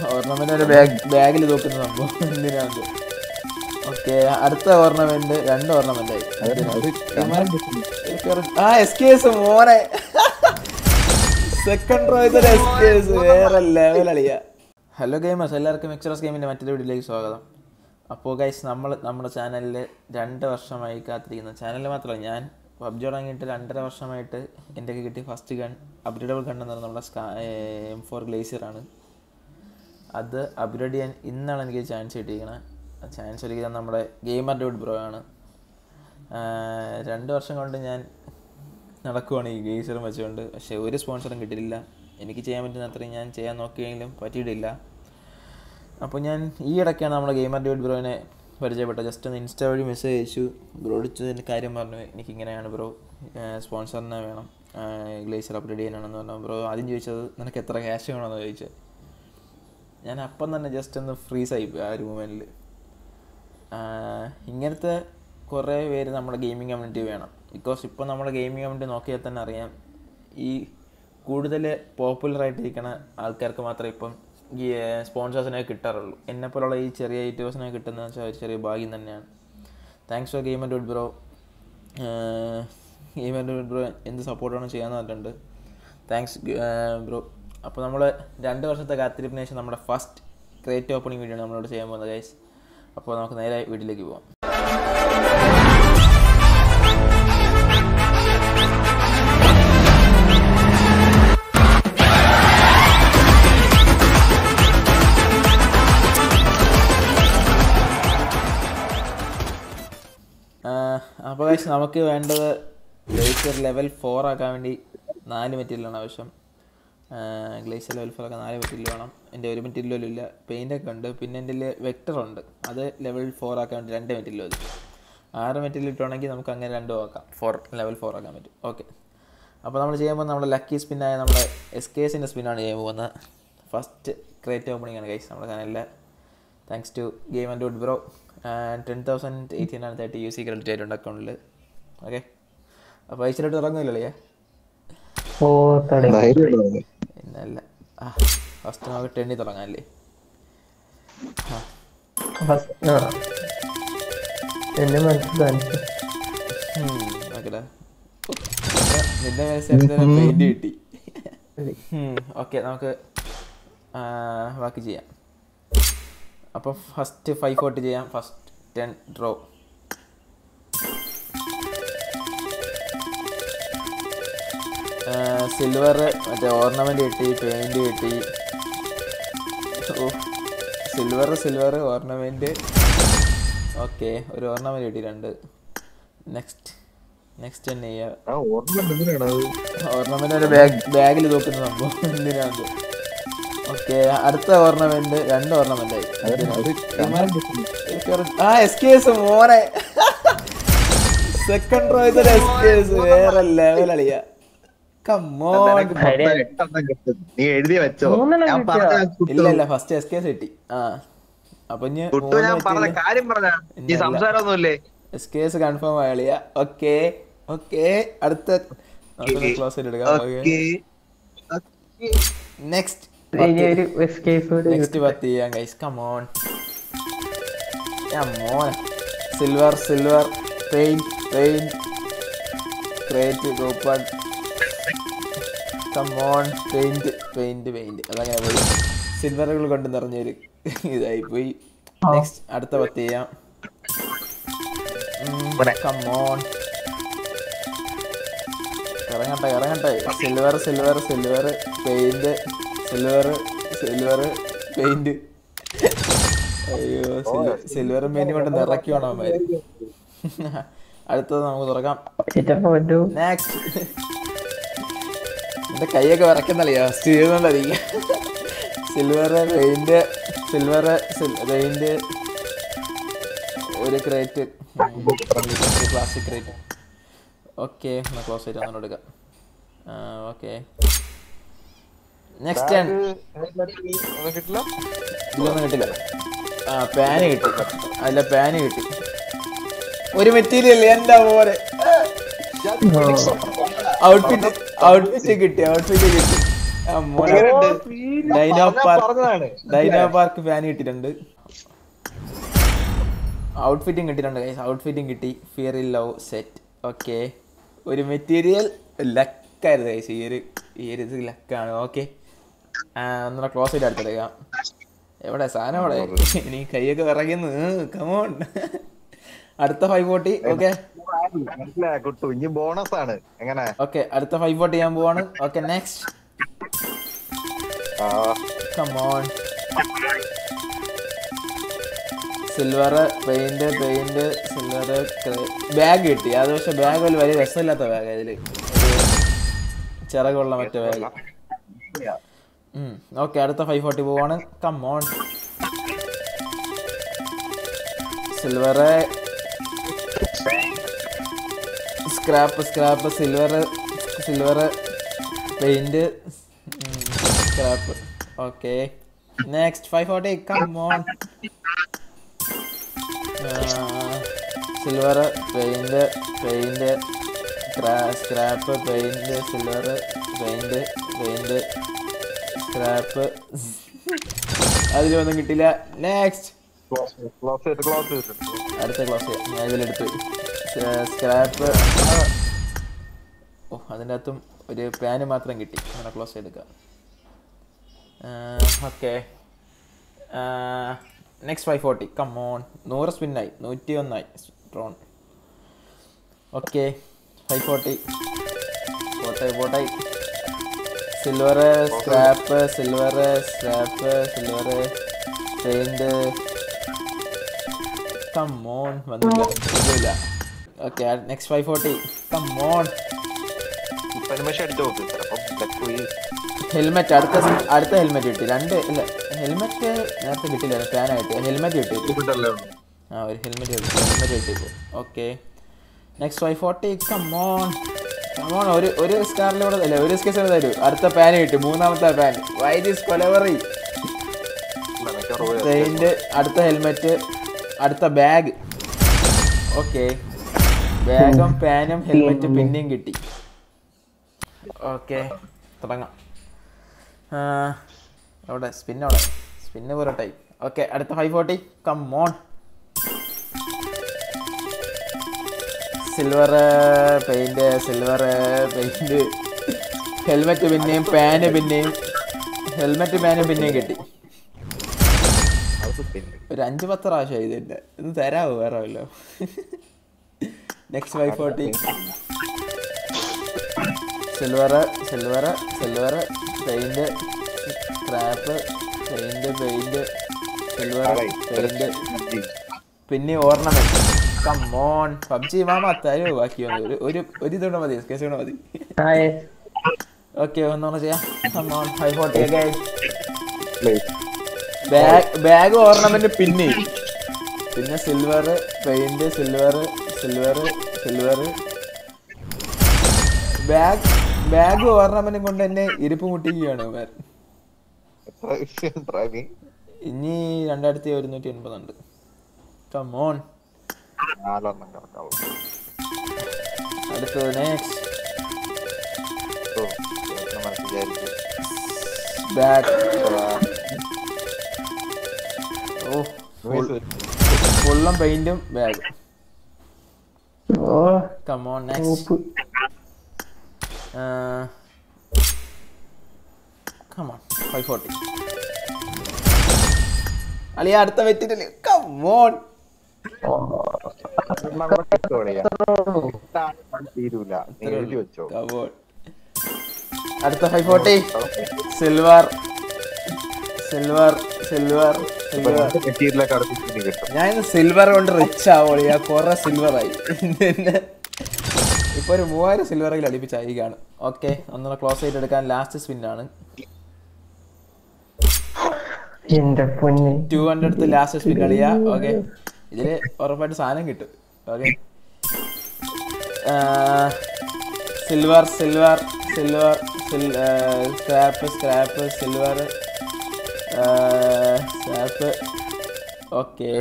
Ornament ഒരു bag ബാഗിൽ നോക്കുന്ന സംഭവം എന്തിനാണ് ഓക്കെ അടുത്ത ഓർണമെന്റ് രണ്ട് ഓർണമെന്റ് ആയി ആ എസ് കെ എസ് മോനെ സെക്കൻഡ് റോയ്സർ എസ് കെ എസ് വേറെ ലെവൽ അളിയ ഹലോ ഗെയിമേഴ്സ് എല്ലാവർക്കും എക്സ്ട്രാസ് ഗെയിമിൻ്റെ മറ്റൊരു വീഡിയോയിലേക്ക് സ്വാഗതം അപ്പോൾ ഗൈസ് നമ്മൾ നമ്മുടെ ചാനലിൽ രണ്ട് വർഷമായി കാത്തിരിക്കുന്ന ചാനലിൽ മാത്രമല്ല ഞാൻ പബ്ജി തുടങ്ങിയിട്ട് രണ്ടര വർഷമായിട്ട് എൻ്റെ കിട്ടിയ ഫസ്റ്റ് ഗൺ അപ്ഗ്രേഡബിൾ ഗൺ എന്ന് പറയുന്നത് നമ്മുടെ സ്കാ എം ഫോർ ഗ്ലേസിയറാണ് അത് അപ്ഗ്രേഡ് ചെയ്യാൻ ഇന്നാണ് എനിക്ക് ചാൻസ് കിട്ടിയിരിക്കുന്നത് ചാൻസ് ഒരിക്കലും നമ്മുടെ ഗെയിമർ ഡ്യൂഡ് ബ്രോ ആണ് ആഹ് രണ്ട് വർഷം കൊണ്ട് ഞാൻ നടക്കുവാണ് ഈ ഗെയ്സറും വെച്ചുകൊണ്ട് പക്ഷേ ഒരു സ്പോൺസറും കിട്ടിയില്ല എനിക്ക് ചെയ്യാൻ പറ്റുന്ന അത്രയും ഞാൻ ചെയ്യാൻ നോക്കിയെങ്കിലും പറ്റിയിട്ടില്ല അപ്പോൾ ഞാൻ ഈ ഇടയ്ക്കാണ് നമ്മുടെ ഗെയിമർ ഡ്യൂഡ് ബ്രോയിനെ പരിചയപ്പെട്ടത് ജസ്റ്റ് ഒന്ന് ഇൻസ്റ്റ വഴി മെസ്സേജ് അയച്ചു ബ്രോ അടിച്ചതിൻ്റെ കാര്യം പറഞ്ഞു എനിക്ക് ഇങ്ങനെയാണ് ബ്രോ സ്പോൺസറിനെ വേണം ഗ്ലേസർ അപ്ഗ്രേഡ് ചെയ്യാനാണെന്ന് പറഞ്ഞു ബ്രോ ആദ്യം ചോദിച്ചത് നിനക്ക് എത്ര ക്യാഷ് വേണമെന്ന് ചോദിച്ചത് ഞാൻ അപ്പം തന്നെ ജസ്റ്റ് ഒന്ന് ഫ്രീസ് ആയി പോയി ആ ഒരു മൂമെൻറ്റിൽ ഇങ്ങനത്തെ കുറേ പേര് നമ്മുടെ ഗെയിമിംഗ് കമ്മ്യൂണിറ്റി വേണം ബിക്കോസ് ഇപ്പോൾ നമ്മുടെ ഗെയിമിംഗ് കമ്മ്യൂണിറ്റി നോക്കിയാൽ തന്നെ അറിയാം ഈ കൂടുതൽ പോപ്പുലറായിട്ടിരിക്കുന്ന ആൾക്കാർക്ക് മാത്രമേ ഇപ്പം ഈ സ്പോൺസേഴ്സിനെ കിട്ടാറുള്ളൂ എന്നെപ്പോലുള്ള ഈ ചെറിയ യൂട്യൂബേഴ്സിനെ കിട്ടുന്നത് വെച്ചാൽ ഒരു ചെറിയ ഭാഗ്യം തന്നെയാണ് thanks for game and dude bro game and dude bro എന്ത് സപ്പോർട്ടാണ് ചെയ്യാൻ പറഞ്ഞിട്ടുണ്ട് താങ്ക്സ് ബ്രോ അപ്പോൾ നമ്മൾ രണ്ട് വർഷത്തെ കാത്തിരിപ്പിന് ശേഷം നമ്മുടെ ഫസ്റ്റ് ക്രിയേറ്റ് ഓപ്പണിംഗ് വീഡിയോ ആണ് നമ്മളോട് ചെയ്യാൻ പോകുന്നത് ഗൈസ് അപ്പോൾ നമുക്ക് നേരെ വീട്ടിലേക്ക് പോകാം അപ്പോൾ ഗൈസ് നമുക്ക് വേണ്ടത് ഗ്ലേസിയർ ലെവൽ ഫോർ ആക്കാൻ വേണ്ടി നാല് മെറ്റീരിയലാണ് ആവശ്യം ഗ്ലേസിയർ ലെവൽ ഫോർ ആക്കാൻ നാല് മെറ്റീരിയൽ വേണം എൻ്റെ ഒരു മെറ്റീരിയലും ഇല്ല പെയിൻ്റൊക്കെ ഉണ്ട് പിന്നെ എൻ്റെ വെക്ടർ ഉണ്ട് അത് ലെവൽ ഫോർ ആക്കാൻ വേണ്ടി രണ്ട് മെറ്റീരിയൽ മതി ആറ് മെറ്റീരിയൽ ഇട്ടുവാണെങ്കിൽ നമുക്ക് അങ്ങനെ രണ്ടും ആക്കാം ഫോർ ലെവൽ ഫോർ ആക്കാൻ പറ്റും ഓക്കെ അപ്പോൾ നമ്മൾ ചെയ്യുമ്പോൾ നമ്മുടെ ലക്കി സ്പിന്നായ നമ്മുടെ എസ് കെ എസിൻ്റെ സ്പിന്നാണ് ചെയ്യാൻ പോകുന്നത് ഫസ്റ്റ് ക്രിയേറ്റ് ഓപ്പണിംഗ് ആണ് ഗൈസ് നമ്മുടെ ചാനലിലെ thanks to game and dude bro ten thousand eighteen ആണ് തേർട്ടി യു സി ക്രെഡിറ്റ് ആയിട്ടുണ്ട് അക്കൗണ്ടിൽ ഓക്കെ അപ്പോൾ പൈസയിലോട്ട് തുടങ്ങുന്നില്ലേ ഓ തുടങ്ങി പിന്നല്ല ആ ഫസ്റ്റ് നമുക്ക് ടെണ്ണി തുടങ്ങാം അല്ലേ ആ ഫസ്റ്റ് ആ എന്നെ മനസ്സിൽ കാണിച്ചു ഓക്കെടാ നിന്റെ മനസ്സിൽ പെയിന്റ് കിട്ടി ഓക്കെ നമുക്ക് ആ, ബാക്കി ചെയ്യാം അപ്പോൾ ഫസ്റ്റ് ഫൈവ് ഫോർട്ടി ചെയ്യാം ഫസ്റ്റ് ടെൻ ഡ്രോ സിൽവർ മറ്റേ ഓർണമെന്റ് കിട്ടി പെയിന്റ് കിട്ടി oh silver silver ornament okay ഒരു ഓർണമെന്റ് കിട്ടി രണ്ട് നെക്സ്റ്റ് നെക്സ്റ്റ് തന്നെ ചെയ്യാം ഓർണമെന്റ് ഒരു ബാഗ് ബാഗിൽ നോക്കുന്ന സംഭവം എന്തിനാണ് ഓക്കെ അടുത്ത ഓർണമെന്റ് രണ്ട് ഓർണമെന്റ് ആയി ആ എസ് കെ എസ് മോനെ സെക്കൻഡ് റോയ്സർ എസ് കെ എസ് വേറെ ലെവൽ അളിയ കമ്മോൺ നീ എഴുതി വെച്ചോ മൂന്നെണ്ണം ഞാൻ കിട്ടിയോ? പറഞ്ഞ ഇല്ല ഇല്ല ഫസ്റ്റ് എസ് കെ എസ് കിട്ടി ആ അപ്പൊ ഇനി കുട്ടു ഞാൻ പറഞ്ഞ കാര്യം പറഞ്ഞ ഈ സംസാരമൊന്നുമില്ലേ എസ് കെ എസ് കൺഫേം ആളിയ ഓക്കെ ഓക്കെ അടുത്ത ക്ലോസ് ആയിട്ട് എടുക്കാം ഓക്കേ നെക്സ്റ്റ് ഇനി ഒരു കേസ് കൂടി നെക്സ്റ്റ് പത്ത് ചെയ്യാം ഗൈസ് കമോൺ മോൻ silver silver paint paint crate coupon come on paint paint paint അതങ്ങനെ പോയി സിൽവറുകൾ കൊണ്ട് നിറഞ്ഞൊരു ഇതായി പോയി നെക്സ്റ്റ് അടുത്ത പത്ത് ചെയ്യാം കമോൺ ഇറങ്ങട്ടെ ഇറങ്ങട്ടെ silver silver silver paint silver silver paint അയ്യോ സിൽവറും പെയിന്റ് കൊണ്ട് നിറക്കി വേണം അവന്മാര് അടുത്തത് നമുക്ക് തുറക്കാം ചിറ്റപ്പ പറ്റൂ നെക്സ്റ്റ് എന്റെ കൈയൊക്കെ വിറക്കുന്നല്ലയോ ചെയ്യുന്നുണ്ടായിരിക്കും സിൽവർ പെയിന്റ് സിൽവർ പെയിന്റ് ഒരു ക്രേറ്റ് പ്ലാസ്റ്റിക് ക്രേറ്റ് ഓക്കെ എന്നാൽ ക്ലോസ് ആയിട്ട് ഒന്നും എടുക്കാം ഓക്കെ നെക്സ്റ്റ് ടൈം ഇതൊന്നും കിട്ടില്ല ആ പാന് കിട്ടി അല്ല പാന് കിട്ടി ഒരു മെറ്റീരിയൽ എന്താ പോലെ ഔട്ട്ഫിറ്റ് ഔട്ട്ഫിറ്റ് കിട്ടി ഔട്ട്ഫിറ്റ് കിട്ടി ആ മോനെ ഡൈനോ പറഞ്ഞ- പാർക്ക് പറഞ്ഞതാണ് ഡൈനോ പാർക്ക് ഫാൻ കിട്ടിയിട്ടുണ്ട് ഔട്ട്ഫിറ്റും കിട്ടിയിട്ടുണ്ട് ഗൈസ് ഔട്ട്ഫിറ്റും കിട്ടി fear in love set okay ഒരു മെറ്റീരിയൽ ലക്കായിരുന്നു ഗൈസ് ഈ ഒരു ഈ ഒരു ഇത് ലക്കാണ് ഓക്കെ ഒന്നുകൂടെ ക്ലോസ് ചെയ്ത് അടുത്തെടുക്കാം എവിടെ സാധനം എവിടെ ഇനി കൈയൊക്കെ വിറകുന്നു കമോൺ അടുത്ത ഫൈവ് ഫോർട്ടി ഓക്കെ മനസ്സിലായ കുട്ടു ഇനി ബോണസ് ആണ് എങ്ങനെ ഓക്കെ അടുത്ത ഫൈവ് ഫോർട്ടി ചെയ്യാൻ പോവാണ് ഓക്കെ നെക്സ്റ്റ് ആ, come on silver paint paint silver bag കിട്ടി അത് പക്ഷെ ബാഗ് ഒരു വലിയ രസമില്ലാത്ത ബാഗ് ഇതില് ഒരു ചിറകുള്ള മറ്റേ ബാഗ് ഓക്കെ അടുത്ത ഫൈവ് ഫോർട്ടി പോവാണ് come on silver scrap scrap silver silver paint scrap okay next five forty come on silver paint paint scrap paint silver paint paint scrap അതിലൊന്നും കിട്ടില്ല നെക്സ്റ്റ് close ചെയ്ത്, close ചെയ്ത്, close ചെയ്ത്. അടുത്ത ക്ലാസ് ഞാൻ ഇതിലെടുത്ത് scrap ഓ അതിൻ്റെ അകത്തും ഒരു പാന് മാത്രം കിട്ടി അങ്ങനെ ക്ലോസ് എടുക്കാം okay next five forty come on നൂറ് സ്പിന്നായി നൂറ്റി ഒന്നായി ട്രോൺ ഓക്കെ ഫൈവ് ഫോർട്ടി പോട്ടെ പോട്ടെ silver scrap silver scrap silver paint come on വന്നില്ല ഇതില്ല okay next five forty come on ഇപ്പൊ നിമിഷം അടിച്ചു നോക്ക് ചിലപ്പം luck പോയി. ഹെൽമെറ്റ് അടുത്ത സി- അടുത്ത ഹെൽമെറ്റ് കിട്ടി രണ്ട് ഇല്ല ഹെൽമെറ്റ് നേരത്തെ കിട്ടില്ല ഫാനായിട്ട് ഹെൽമെറ്റ് കിട്ടി ഇതല്ലേ ഉള്ളൂ. ആ ഒരു ഹെൽമെറ്റ് കിട്ടി ഹെൽമെറ്റ് കിട്ടി okay next five forty come on come on ഒരു ഒരു സ്കാറിലൂടെ അല്ല ഒരു സ്കെച്ച് തരൂ അടുത്ത പാൻ കിട്ടി മൂന്നാമത്തെ പാൻ വൈ ദിസ് കൊലവറി ഇല്ല, മിക്കവാറും പോയി. പെയിന്റ് അടുത്ത ഹെൽമെറ്റ് അടുത്ത ബാഗ് ഓക്കെ ബാഗും പാനും ഹെൽമെറ്റ് പിന്നെയും കിട്ടി ഓക്കെ തുടങ്ങാം ആ, അവിടെ സ്പിൻ അവിടെ സ്പിന്ന് പോരട്ടായി ഓക്കെ അടുത്ത five forty come on silver paint silver paint helmet പിന്നെയും പാന് പിന്നെയും ഹെൽമെറ്റ് പാനും പിന്നെയും കിട്ടി അത് പിന്നെ. ഒരു അഞ്ച് പത്ത് പ്രാവശ്യം ഇതിന്റെ ഇത് തരാവോ വേറെ വല്ലോ next five forty silver silver silver paint scrap paint paint silver paint പിന്നെ ഓർണമെന്റ് കമ്മോൺ പബ്ജി മാമ തരോ ബാക്കി വന്നു ഒരു ഒരു ഒരു ഇതുകൊണ്ട് മതി കേസ് കൊണ്ട് മതി ഹായ് ഓക്കെ ഒന്നുകൂടെ ചെയ്യാം കമ്മോൺ ഫൈവ് ഫോർട്ടി ഒക്കെ Please. ബാഗ് ബാഗ് ഓർണമെന്റ് പിന്നെ പിന്നെ silver paint silver silver silver bag bag ഓർണമെന്റും കൊണ്ട് എന്നെ ഇരിപ്പ് മുട്ടിക്കുകയാണ് ഇവർ Driving. ഇനി രണ്ടായിരത്തി ഒരുന്നൂറ്റി എൺപതുണ്ട് കമോൺ നാലെണ്ണം കറക്കാവും. അടുത്തത് നെക്സ്റ്റ് ഓ, ചേട്ടന് മനസ്സിൽ വിചാരിച്ചു. ബാഗ് ആ, ഓ noise. ഫുള്ളും പെയിന്റും ബാഗ് ഓ come on next up come on five forty അളിയ അടുത്ത വെറ്റിട്ടില്ല കമോൺ ഒരെണ്ണം കൂടെ കിട്ടുവാണെയാ. കിട്ടാൻ തീരൂല നീ എഴുതി വെച്ചോ കമോൺ അടുത്ത five forty silver silver silver silver മെറ്റീരിയലൊക്കെ അടുപ്പിച്ച് നീ കിട്ടും ഞാൻ സിൽവർ കൊണ്ട് റിച്ച് ആവോളിയാ കുറെ സിൽവർ ആയി പിന്നെ ഇപ്പൊ ഒരു മൂവായിരം സിൽവറിൽ അടുപ്പിച്ചായി കാണും ഓക്കെ ഒന്നുകൂടെ ക്ലോസ് ചെയ്ത് എടുക്കാൻ ലാസ്റ്റ് സ്പിൻ ആണ് എന്റെ പൊന്നെ ടു ഹൺഡ്രഡ് ലാസ്റ്റ് സ്പിൻ കളിയാ ഓക്കെ ഇതില് ഉറപ്പായിട്ട് സാധനം കിട്ടും okay silver silver silver scrap scrap silver scrap okay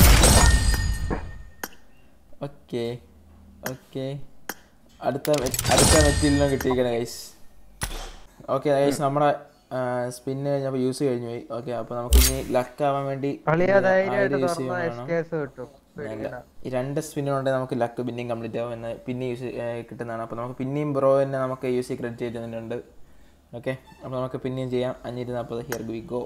okay okay അടുത്ത മെ- അടുത്ത മെറ്റീരിയലിനും കിട്ടിയിരിക്കണേ ഗൈസ് ഓക്കെ ഗൈസ് നമ്മുടെ സ്പിന്ന് കഴിഞ്ഞപ്പോൾ യൂസ് കഴിഞ്ഞു പോയി ഓക്കെ അപ്പോൾ നമുക്ക് ഇനി ലക്ക് ആവാൻ വേണ്ടി കളിയാ ആയിരം ധൈര്യമായിട്ട് യൂസ് തുറന്ന ചെയ്യണം എസ്കേസ് കിട്ടും അല്ല. പേടിക്കണ്ട. ഈ രണ്ട് സ്പിന്നുണ്ടെങ്കിൽ നമുക്ക് ലക്ക് പിന്നെയും കംപ്ലീറ്റ് ആവും എന്ന് പിന്നെ യൂസ് കിട്ടുന്നതാണ് അപ്പോൾ നമുക്ക് പിന്നെയും ബ്രോയിനെ നമുക്ക് യൂസ് ക്രെഡിറ്റ് ചെയ്യുന്നുണ്ട് ഓക്കെ അപ്പോൾ നമുക്ക് പിന്നെയും ചെയ്യാം അഞ്ഞൂറ്റി നാൽപ്പത് here we go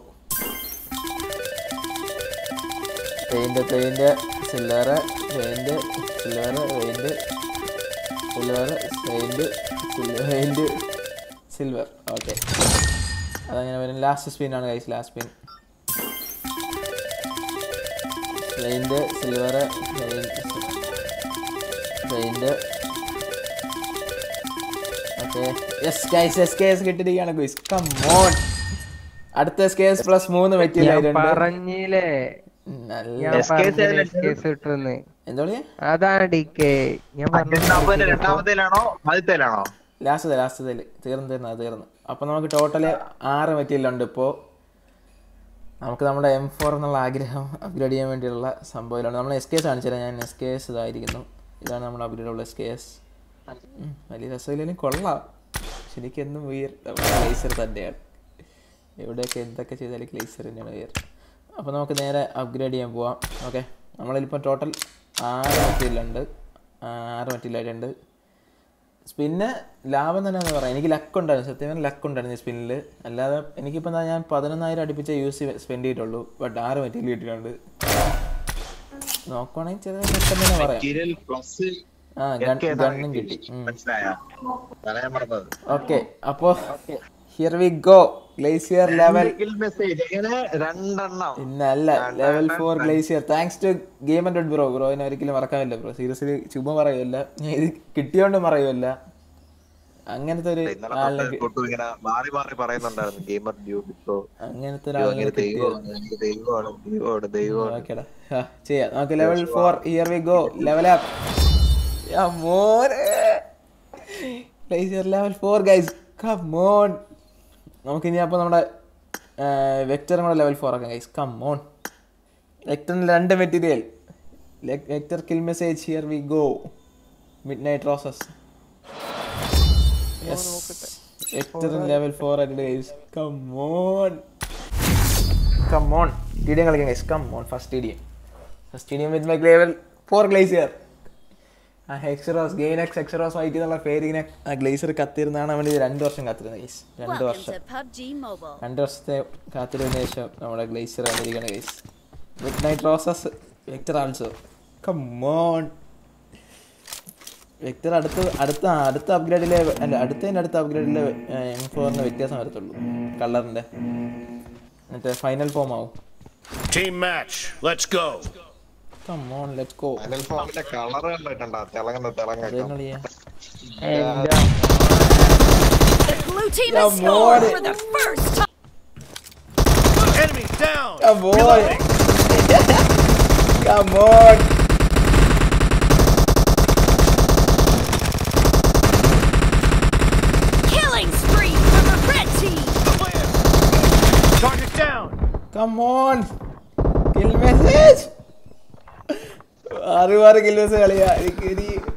paint paint silver paint silver paint silver paint silver paint silver okay അതങ്ങനെ വരും ലാസ്റ്റ് സ്പിന്നാണ് guys last spin paint silver paint okay yes guys S K S കിട്ടിയിരിക്കുകയാണ് ഗൈസ് കം ഓൺ അടുത്ത S K S plus മൂന്ന് ഞാൻ പറ്റിയില്ലായിട്ടുണ്ട് പറഞ്ഞില്ലേ നല്ല ഞാൻ പറഞ്ഞില്ലേ എസ്കേസ് കിട്ടുമെന്ന് എന്താ പറയാ അതാണ് ഡി കെ ഞാൻ രണ്ടാമത്തെ പറഞ്ഞു രണ്ടാമത്തേലാണോ ആദ്യത്തേലാണോ ലാസ്റ്റ് ലാസ്റ്റ് തീർന്നു തീർന്നു അത് തീർന്നു അപ്പോൾ നമുക്ക് ടോട്ടല് ആറ് മെറ്റീരിയൽ ഉണ്ട് ഇപ്പോൾ നമുക്ക് നമ്മുടെ എം ഫോർ എന്നുള്ള ആഗ്രഹം അപ്ഗ്രേഡ് ചെയ്യാൻ വേണ്ടിയുള്ള സംഭവമാണ് നമ്മൾ എസ് കെ എസ് കാണിച്ചു തരാം ഞാൻ എസ് കെ എസ് ഇതായിരിക്കുന്നു ഇതാണ് നമ്മുടെ അപ്ഗ്രേഡ് ഉള്ള എസ് കെ എസ് വലിയ രസമില്ലെങ്കിലും കൊള്ളാം ശരിക്കും എന്നും ഉയർ ഗ്ലേസർ തന്നെയാണ് എവിടെയൊക്കെ എന്തൊക്കെ ചെയ്താലും ഗ്ലേസർ തന്നെയാണ് ഉയർ അപ്പോൾ നമുക്ക് നേരെ അപ്ഗ്രേഡ് ചെയ്യാൻ പോവാം ഓക്കെ നമ്മളിപ്പോൾ ടോട്ടൽ ആറ് മെറ്റീരിയൽ ഉണ്ട് ആറ് മെറ്റീരിയൽ ആയിട്ടുണ്ട് സ്പിന്ന് ലാഭം തന്നെ എന്ന് പറയാം എനിക്ക് ലക്ക് ഉണ്ടായിരുന്നു സത്യം പറഞ്ഞാൽ ലക്ക് ഉണ്ടായിരുന്നു ഈ സ്പിന്നിൽ അല്ലാതെ എനിക്കിപ്പോൾ എന്താ ഞാൻ പതിനൊന്നായിരം അടുപ്പിച്ച് യൂസ് സ്പെൻഡ് ചെയ്തിട്ടുള്ളൂ ബട്ട് ആറ് മെറ്റീരിയൽ കിട്ടിയിട്ടുണ്ട് നോക്കുവാണെങ്കിൽ ചെറിയ നഷ്ടം തന്നെ പറയാം മെറ്റീരിയൽ പ്ലസ് ആ ഗണ്ണും കിട്ടി മനസ്സിലായ പറയാൻ പറഞ്ഞത് ഓക്കെ അപ്പോൾ here we go glacier level message എങ്ങനെ രണ്ടെണ്ണം ഇന്നല്ല level four glacier thanks to game and bro bro എന്നെ ഒരിക്കലും മറക്കാനില്ല ബ്രോ സീരിയസ്ലി ചുമ്മാ പറയുമല്ല ഞാൻ ഇത് കിട്ടിയോണ്ട് പറയുമല്ല അങ്ങനത്തെ ഒരു ഇന്നലെ ആളിനെ തൊട്ട് തൊട്ടും ഇങ്ങനെ മാറി മാറി പറയുന്നുണ്ടായിരുന്നു ഗെയിമർ ഡ്യൂബ് ഇപ്പോ അങ്ങനത്തെ ഒരാളിനെ അങ്ങനെ കിട്ടിയത് ദൈവമാണ് എനിക്ക് ദൈവമാണ് ദൈവമാണ് ദൈവമാണ് ഓക്കേടാ ആ, ചെയ്യാം നമുക്ക് level four here we go level up മോനെ ലെവൽ ഫോർ ഗൈസ് കമോൺ നമുക്ക് ഇനി അപ്പോൾ നമ്മുടെ വെക്ടറും കൂടെ ലെവൽ ഫോർ ആക്കാം ഗൈസ് കമോൺ വെക്ടറിന് രണ്ട് മെറ്റീരിയൽ vector kill message here we go midnight roses വെക്ടറിന് ലെവൽ ഫോർ ആയിട്ട് guys come on come on T D M കളിക്കാം guys come on first T D M first T D M with my level four glacier ah ഹെക്സറോസ് gain X ഹെക്സറോസ് white എന്നുള്ള പേര് ഇങ്ങനെ ആ glazed കത്തിരുന്നാണ് വേണ്ടി രണ്ട് വർഷം കാത്തിരുന്നത് ഗൈസ് രണ്ട് Welcome വർഷം to PUBG Mobile. രണ്ട് വർഷത്തെ കാത്തിരുന്നതിന് ശേഷം നമ്മുടെ ഗ്ലേസർ വന്നിരിക്കുകയാണ് guys midnight roses vector also come on vector അടുത്ത അടുത്ത അടുത്ത അപ്ഗ്രേഡിലെ അല്ല അടുത്തതിൻ്റെ അടുത്ത അപ്ഗ്രേഡിലെ എം ഫോറിന് വ്യത്യാസം വരത്തുള്ളൂ കളറിൻ്റെ എന്നിട്ട് ഫൈനൽ ഫോം ആവും Team match. Let's go. Come on let's go final ഫോമിന്റെ കളർ കണ്ടിട്ടുണ്ടോ തിളങ്ങുന്ന തിളങ്ങൊക്കെ കളിയാ എന്റെ The blue team Yeah, has scored boy. for the first time. Enemy down. Come on. Come on. Killing spree for the red team. Target down. Come on. Kill message. ആറ് ആറ് kill message കളിയാ എനിക്ക് ഇനി